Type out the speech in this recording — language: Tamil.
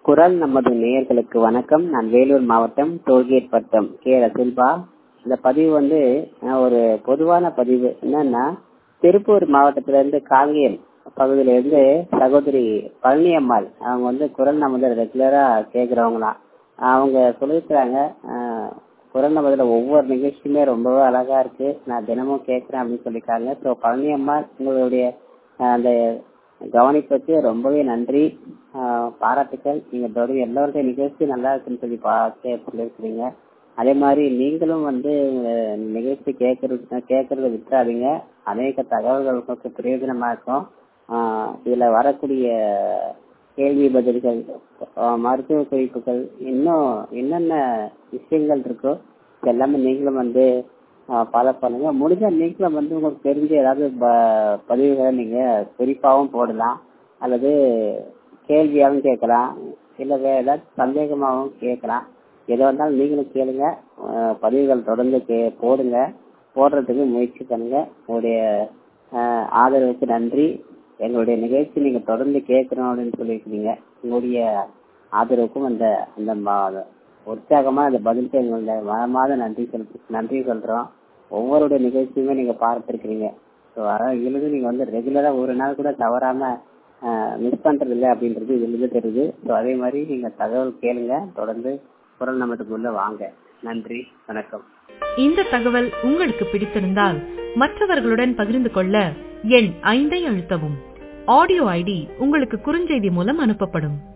குரல் நமது நேயர்களுக்கு வணக்கம் நான் வேலூர் மாவட்டம் டோல்கேட் பட்டம் கே ரசில்பா இந்த பதிவு வந்து அஹ், ஒரு பொதுவான பதிவு என்னன்னா திருப்பூர் மாவட்டத்துல இருந்து காங்கேயம் பகுதியில இருந்து சகோதரி பழனி அம்மாள் அவங்க வந்து குரல் நமது ரெகுலரா கேக்குறவங்களாம் அவங்க சொல்லியிருக்கிறாங்க அஹ், குரல் நமதுல ஒவ்வொரு நிகழ்ச்சியுமே ரொம்பவே அழகா இருக்கு நான் தினமும் கேட்கிறேன் அப்படின்னு சொல்லியிருக்காங்க ஸோ பழனி அம்மாள் உங்களுடைய அஹ், அந்த கவனிப்புக்கு ரொம்பவே நன்றி ஆஹ் பாராட்டுக்கள் நீங்க தொடர்ந்து எல்லோருடைய நிகழ்ச்சி நல்லா இருக்குன்னு சொல்லி பார்த்து சொல்லியிருக்கிறீங்க அதே மாதிரி நீங்களும் வந்து அஹ், நிகழ்ச்சி கேட்கறது கேட்கறத விட்டுறாதீங்க அநேக தகவல்கள் உங்களுக்கு பிரயோஜனமா இருக்கும் ஆஹ் இதுல வரக்கூடிய கேள்வி பதில்கள் ஆஹ் மருத்துவ குறிப்புகள் இன்னும் என்னென்ன விஷயங்கள் இருக்கோ இது எல்லாமே நீங்களும் வந்து ஃபாலோ பண்ணுங்க முடிஞ்ச நீங்களும் வந்து உங்களுக்கு தெரிஞ்ச ஏதாவது ப- பதிவுகளை நீங்க குறிப்பாகவும் போடலாம் அல்லது கேள்வியாகவும் கேட்கலாம் இல்ல வேற ஏதாவது சந்தேகமாகவும் கேட்கலாம் எதுவாக இருந்தாலும் நீங்களும் கேளுங்க அஹ் பதிவுகள் தொடர்ந்து கே போடுங்க போடுறதுக்கு முயற்சி பண்ணுங்க உங்களுடைய அஹ், ஆதரவுக்கு நன்றி எங்களுடைய நிகழ்ச்சி நீங்க தொடர்ந்து கேட்கணும் அப்படின்னு சொல்லியிருக்கீங்க உங்களுடைய ஆதரவுக்கும் அந்த அந்த ம- உற்சாகமா அந்த பதிலுக்கு எங்களுடைய மனமாத நன்றி சொல் நன்றி சொல்றோம் ஒவ்வொருடைய நிகழ்ச்சியுமே நீங்க பார்த்துருக்கீங்க ஸோ அதான் இதுலேருந்து நீங்க வந்து ரெகுலரா ஒரு நாள் கூட தவறாம மிஸ் பண்றது இல்லை அப்படின்றது இதுலேருந்து தெரியுது ஸோ அதே மாதிரி நீங்க தகவல் கேளுங்க தொடர்ந்து குரல் நம்மட்டுக்குள்ள வாங்க நன்றி வணக்கம் இந்த தகவல் உங்களுக்கு பிடித்திருந்தால் மற்றவர்களுடன் பகிர்ந்து கொள்ள எண் ஐந்தை அழுத்தவும் ஆடியோ ஐடி உங்களுக்கு குறுஞ்செய்தி மூலம் அனுப்பப்படும்